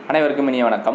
அனைவருக்கும் இனிய வணக்கம்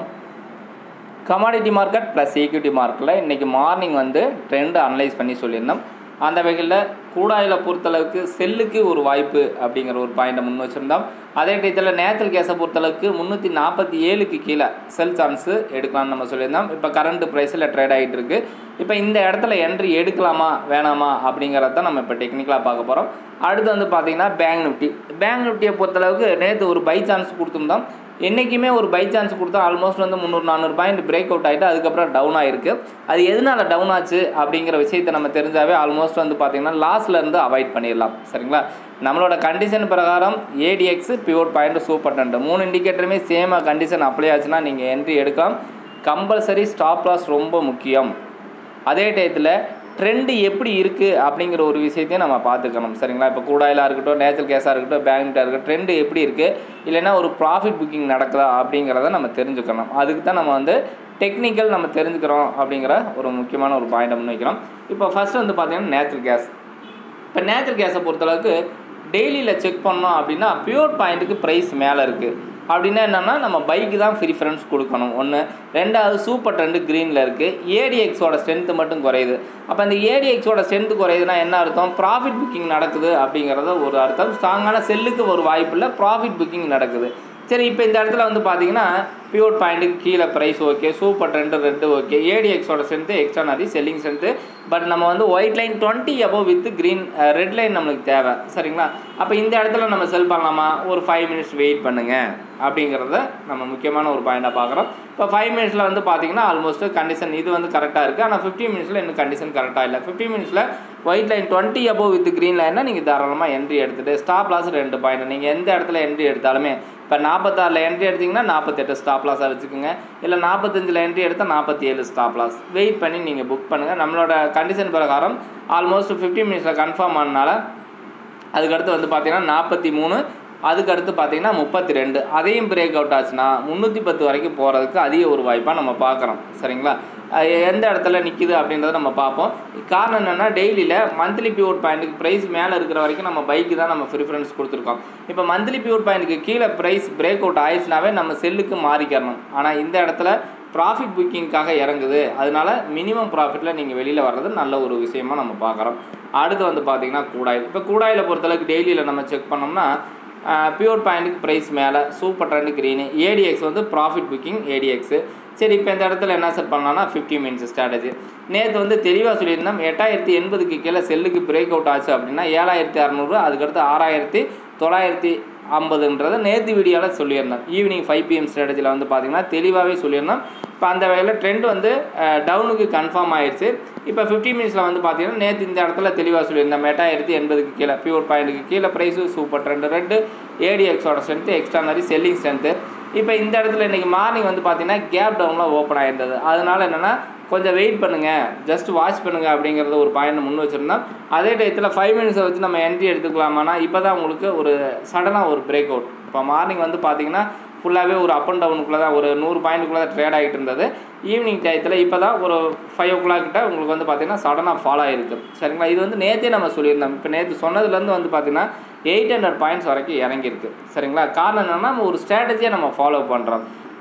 கமாடிட்டி மார்க்கெட் ப்ளஸ் ஈக்விட்டி மார்க்கெட்டில் இன்றைக்கி மார்னிங் வந்து ட்ரெண்டு அனலைஸ் பண்ணி சொல்லியிருந்தோம் அந்த வகையில் கூடாயில் பொறுத்தளவுக்கு செல்லுக்கு ஒரு வாய்ப்பு அப்படிங்கிற ஒரு பாயிண்ட்டை முன் வச்சுருந்தோம் அதே டயத்தில் நேச்சுரல் கேஸை பொறுத்தளவுக்கு முந்நூற்றி நாற்பத்தி ஏழுக்கு கீழே செல் சான்ஸு எடுக்கலாம்னு நம்ம சொல்லியிருந்தோம் இப்போ கரண்ட் ப்ரைஸில் ட்ரேட் ஆகிட்டு இருக்கு இப்போ இந்த இடத்துல என்ட்ரி எடுக்கலாமா வேணாமா அப்படிங்கிறத நம்ம இப்போ டெக்னிக்கலாக பார்க்க போகிறோம் அடுத்து வந்து பார்த்தீங்கன்னா பேங்க் நிஃப்டி பேங்க் நிஃப்டியை பொறுத்தளவுக்கு நேற்று ஒரு பை சான்ஸ் கொடுத்துருந்தோம் என்றைக்குமே ஒரு பை சான்ஸ் கொடுத்தா ஆல்மோஸ்ட் வந்து முந்நூறு நானூறு பாயிண்ட் பிரேக் அவுட் ஆகிட்டு அதுக்கப்புறம் டவுன் ஆகிருக்கு அது எதனால டவுன் ஆச்சு அப்படிங்கிற விஷயத்தை நம்ம தெரிஞ்சாவே ஆல்மோஸ்ட் வந்து பார்த்திங்கன்னா லாஸ்ட்ல இருந்து அவாய்ட் பண்ணிடலாம் சரிங்களா நம்மளோட கண்டிஷன் பிரகாரம் ADX pure point super trend மூணு இண்டிகேட்டருமே சேமாக கண்டிஷன் அப்ளை ஆச்சுன்னா நீங்கள் என்ட்ரி எடுக்கலாம் கம்பல்சரி ஸ்டாப் லாஸ் ரொம்ப முக்கியம் அதே டயத்தில் ட்ரெண்டு எப்படி இருக்குது அப்படிங்கிற ஒரு விஷயத்தையும் நம்ம பார்த்துக்கணும் சரிங்களா இப்போ கூடாயிலாக இருக்கட்டும் நேச்சுரல் கேஸாக இருக்கட்டும் பேங்க்டாக இருக்கட்டும் ட்ரெண்டு எப்படி இருக்குது இல்லைன்னா ஒரு ப்ராஃபிட் புக்கிங் நடக்குதா அப்படிங்கிறத நம்ம தெரிஞ்சுக்கணும் அதுக்கு தான் நம்ம வந்து டெக்னிக்கல் நம்ம தெரிஞ்சுக்கிறோம் அப்படிங்கிற ஒரு முக்கியமான ஒரு பாயிண்டை முன்வைக்கிறோம் இப்போ ஃபஸ்ட்டு வந்து பார்த்திங்கன்னா நேச்சுரல் கேஸ் இப்போ நேச்சுரல் கேஸை பொறுத்தளவுக்கு டெய்லியில் செக் பண்ணோம் அப்படின்னா பியூர் பாயிண்ட்டுக்கு ப்ரைஸ் மேலே இருக்குது அப்படின்னா என்னென்னா நம்ம பைக்கு தான் ப்ரிஃபரன்ஸ் கொடுக்கணும் ஒன்று ரெண்டாவது சூப்பர் ட்ரெண்டு க்ரீனில் இருக்குது ஏடிஎக்ஸோட ஸ்ட்ரென்த்து மட்டும் குறையுது அப்போ இந்த ஏடிஎக்ஸோட ஸ்ட்ரென்த்து குறையுதுன்னா என்ன அர்த்தம் ப்ராஃபிட் புக்கிங் நடக்குது அப்படிங்கிறத ஒரு அர்த்தம் ஸ்ட்ராங்கான செல்லுக்கு ஒரு வாய்ப்பு இல்லை ப்ராஃபிட் புக்கிங் நடக்குது சரி இப்போ இந்த இடத்துல வந்து பார்த்தீங்கன்னா பியூர் பாயிண்ட்டுக்கு கீழே ப்ரைஸ் ஓகே சூப்பர் ட்ரெண்டு ரெண்டு ஓகே ஏடிஎக்ஸோட strength extraordinary selling strength but நம்ம வந்து white line twenty above with green red line நம்மளுக்கு தேவை சரிங்களா அப்போ இந்த இடத்துல நம்ம செல் பண்ணலாமா ஒரு ஃபைவ் மினிட்ஸ் வெயிட் பண்ணுங்கள் அப்படிங்கிறத நம்ம முக்கியமான ஒரு பாயிண்டாக பார்க்குறோம் இப்போ ஃபைவ் மினிட்ஸில் வந்து பார்த்தீங்கன்னா ஆல்மோஸ்ட் கண்டிஷன் இது வந்து கரெக்டாக இருக்குது ஆனால் ஃபிஃப்டி மினிட்ஸில் இன்னும் கண்டிஷன் கரெக்டாக இல்லை ஃபிஃப்டி மினிட்ஸில் white line twenty above with green லைன்னா நீங்கள் தாராளமாக என்ட்ரி எடுத்துகிட்டு ஸ்டாப் லாஸ் ரெண்டு பாயிண்ட் நீங்கள் எந்த இடத்துல என்ட்ரி எடுத்தாலுமே இப்போ நாற்பத்தாறில் என்ட்ரி எடுத்திங்கன்னா நாற்பத்தெட்டு ஸ்டாப் லாஸாக வச்சுக்கோங்க இல்லை நாற்பத்தஞ்சில் என்ட்ரி எடுத்தால் நாற்பத்தி ஏழு ஸ்டாப் லாஸ் வெயிட் பண்ணி நீங்கள் புக் பண்ணுங்கள் நம்மளோட கண்டிஷன் பிரகாரம் ஆல்மோஸ்ட் ஃபிஃப்டி மினிட்ஸில் கன்ஃபார்ம் ஆனனால அதுக்கடுத்து வந்து பார்த்தீங்கன்னா நாற்பத்தி மூணு அதுக்கடுத்து பார்த்தீங்கன்னா முப்பத்தி ரெண்டு அதையும் பிரேக் அவுட் ஆச்சுன்னா முந்நூற்றி பத்து வரைக்கும் போகிறதுக்கு அதிக ஒரு வாய்ப்பாக நம்ம பார்க்குறோம் சரிங்களா எந்த இடத்துல நிற்கிது அப்படின்றத நம்ம பார்ப்போம் காரணம் என்னென்னா டெய்லியில் மந்த்லி பியூர் பாயிண்ட்டுக்கு ப்ரைஸ் மேலே இருக்கிற வரைக்கும் நம்ம பைக்கு தான் நம்ம ப்ரிஃபரன்ஸ் கொடுத்துருக்கோம் இப்போ மந்த்லி பியூர் பாயிண்ட்டுக்கு கீழே ப்ரைஸ் பிரேக் அவுட் ஆயிடுச்சுனாவே நம்ம செல்லுக்கு மாறிக்கிறணும் ஆனால் இந்த இடத்துல ப்ராஃபிட் புக்கிங்காக இறங்குது அதனால மினிமம் ப்ராஃபிட்டில் நீங்கள் வெளியில் வர்றது நல்ல ஒரு விஷயமா நம்ம பார்க்குறோம் அடுத்து வந்து பார்த்திங்கன்னா கூடாயில் இப்போ கூடாயில் பொறுத்தளவுக்கு டெய்லியில் நம்ம செக் பண்ணோம்னா பியூர் பாயிண்ட்டுக்கு ப்ரைஸ் மேலே சூப்பர் ட்ரெண்டு க்ரீனு ஏடிஎக்ஸ் வந்து ப்ராஃபிட் புக்கிங் ஏடிஎக்ஸு சரி இப்போ இந்த இடத்துல என்ன செட் பண்ணலாம்னா ஃபிஃப்டி மினிட்ஸ் ஸ்ட்ராட்டஜி நேற்று வந்து தெளிவாக சொல்லியிருந்தோம் எட்டாயிரத்தி எண்பதுக்கு கீழே செல்லுக்கு பிரேக் அவுட் ஆச்சு அப்படின்னா ஏழாயிரத்தி அறநூறு அதுக்கடுத்து ஆறாயிரத்தி தொள்ளாயிரத்தி ஐம்பதுன்றதை நேற்று வீடியோவில் சொல்லியிருந்தோம் ஈவினிங் ஃபைவ் பிஎம் ஸ்ட்ராட்டஜியில் வந்து பார்த்திங்கன்னா தெளிவாகவே சொல்லியிருந்தோம் இப்போ அந்த வகையில் ட்ரெண்ட் வந்து டவுனுக்கு கன்ஃபார்ம் ஆயிடுச்சு இப்போ ஃபிஃப்டி மினிட்ஸில் வந்து பார்த்தீங்கன்னா நேற்று இந்த இடத்துல தெளிவாக சொல்லியிருந்தோம் எட்டாயிரத்தி எண்பதுக்கு கீழே பியூர் பாயிண்ட்டுக்கு கீழே ப்ரைஸு சூப்பர் ட்ரெண்டு ரெண்டு ஏடிஎக்ஸோட ஸ்ட்ரென்த்து எக்ஸ்ட்ரானரி செல்லிங் ஸ்ட்ரென்த்து இப்போ இந்த இடத்துல இன்றைக்கி மார்னிங் வந்து பார்த்தீங்கன்னா கேப் டவுனில் ஓப்பன் ஆயிருந்தது அதனால் என்னென்னா கொஞ்சம் வெயிட் பண்ணுங்கள் ஜஸ்ட் வாட்ச் பண்ணுங்கள் அப்படிங்கிறத ஒரு பாயிண்ட் முன் வச்சுருந்தோம் அதே டயத்தில் ஃபைவ் மினிட்ஸை வச்சு நம்ம என்ட்ரி எடுத்துக்கலாமானா இப்போ தான் உங்களுக்கு ஒரு சடனாக ஒரு பிரேக் அவுட் இப்போ மார்னிங் வந்து பார்த்தீங்கன்னா ஃபுல்லாகவே ஒரு அப் அண்ட் டவுனுக்குள்ளே தான் ஒரு நூறு பாயிண்ட்டுக்குள்ளே தான் ட்ரேட் ஆகிட்டு இருந்தது ஈவினிங் டயத்தில் இப்போ தான் ஒரு ஃபைவ் ஓ கிளாக் கிட்ட உங்களுக்கு வந்து பார்த்திங்கன்னா சடனாக ஃபாலோ ஆகிருக்கு சரிங்களா இது வந்து நேற்றே நம்ம சொல்லியிருந்தோம் இப்போ நேற்று சொன்னதுலேருந்து வந்து பார்த்திங்கன்னா எயிட் ஹண்ட்ரட் பாயிண்ட்ஸ் வரைக்கும் இறங்கியிருக்கு சரிங்களா காரணம் என்னென்னா நம்ம ஒரு ஸ்ட்ராட்டஜியை நம்ம ஃபாலோ பண்ணுறோம்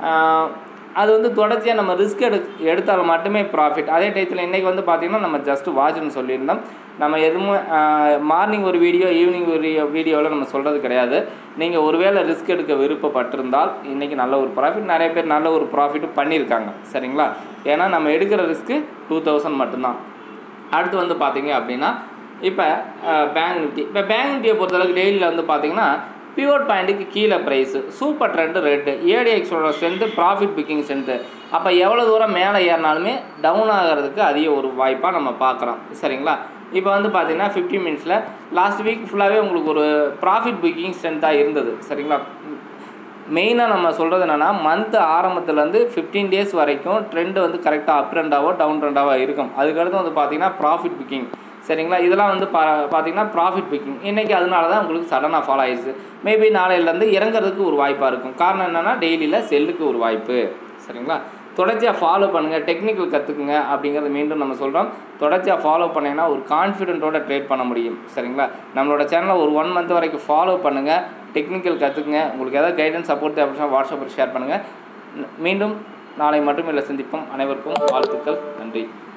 அது வந்து தொடர்ச்சியாக நம்ம ரிஸ்க் எடு எடுத்தால் மட்டுமே ப்ராஃபிட் அதே டயத்தில் இன்றைக்கி வந்து பார்த்திங்கன்னா நம்ம ஜஸ்ட் வாட்ச்னு சொல்லியிருந்தோம் நம்ம எதுவும் மார்னிங் ஒரு வீடியோ ஈவினிங் ஒரு வீடியோவில் நம்ம சொல்கிறது கிடையாது நீங்கள் ஒருவேளை ரிஸ்க் எடுக்க விருப்பப்பட்டிருந்தால் இன்றைக்கி நல்ல ஒரு ப்ராஃபிட் நிறைய பேர் நல்ல ஒரு ப்ராஃபிட்டும் பண்ணியிருக்காங்க சரிங்களா ஏன்னா நம்ம எடுக்கிற ரிஸ்க்கு டூ தௌசண்ட் மட்டும்தான் அடுத்து வந்து பார்த்திங்க அப்படின்னா இப்போ பேங்க் நிஃப்டி இப்போ பேங்க் நிஃப்டியை பொறுத்தளவுக்கு டெய்லியில் வந்து பார்த்திங்கன்னா பியூர் பாயிண்ட்டுக்கு கீழே ப்ரைஸு சூப்பர் ட்ரெண்டு ரெட்டு ஏடிஎக்ஸோட ஸ்ட்ரென்த்து ப்ராஃபிட் புக்கிங் ஸ்ட்ரென்த்து அப்போ எவ்வளோ தூரம் மேலே ஏறினாலுமே டவுன் ஆகிறதுக்கு அதிக ஒரு வாய்ப்பாக நம்ம பார்க்குறோம் சரிங்களா இப்போ வந்து பார்த்தீங்கன்னா ஃபிஃப்டி மினிட்ஸில் லாஸ்ட் வீக் ஃபுல்லாகவே உங்களுக்கு ஒரு ப்ராஃபிட் புக்கிங் ஸ்ட்ரென்த்தாக இருந்தது சரிங்களா மெயினாக நம்ம சொல்கிறது என்னென்னா மந்த் ஆரம்பத்துலேருந்து ஃபிஃப்டீன் டேஸ் வரைக்கும் ட்ரெண்டு வந்து கரெக்டாக அப் ட்ரெண்டாவோ டவுன் ட்ரெண்டாவோ இருக்கும் அதுக்கடுத்து வந்து பார்த்திங்கன்னா ப்ராஃபிட் புக்கிங் சரிங்களா இதெல்லாம் வந்து பா பார்த்தீங்கன்னா ப்ராஃபிட் புக்கிங் இன்றைக்கி அதனால தான் உங்களுக்கு சடனாக ஃபாலோ ஆயிடுச்சு மேபி நாளையிலேருந்து இறங்குறதுக்கு ஒரு வாய்ப்பாக இருக்கும் காரணம் என்னென்னா டெய்லியில் செல்லுக்கு ஒரு வாய்ப்பு சரிங்களா தொடர்ச்சியாக ஃபாலோ பண்ணுங்கள் டெக்னிக்கல் கற்றுக்குங்க அப்படிங்கிறத மீண்டும் நம்ம சொல்கிறோம் தொடர்ச்சியாக ஃபாலோ பண்ணிங்கன்னா ஒரு கான்ஃபிடென்ட்டோட ட்ரேட் பண்ண முடியும் சரிங்களா நம்மளோட சேனலை ஒரு ஒன் மந்த் வரைக்கும் ஃபாலோ பண்ணுங்கள் டெக்னிக்கல் கற்றுக்குங்க உங்களுக்கு ஏதாவது கைடன்ஸ் சப்போர்ட் அப்படின்னா வாட்ஸ்அப்பில் ஷேர் பண்ணுங்கள் மீண்டும் நாளை மட்டும் இல்லை சந்திப்போம் அனைவருக்கும் வாழ்த்துக்கள் நன்றி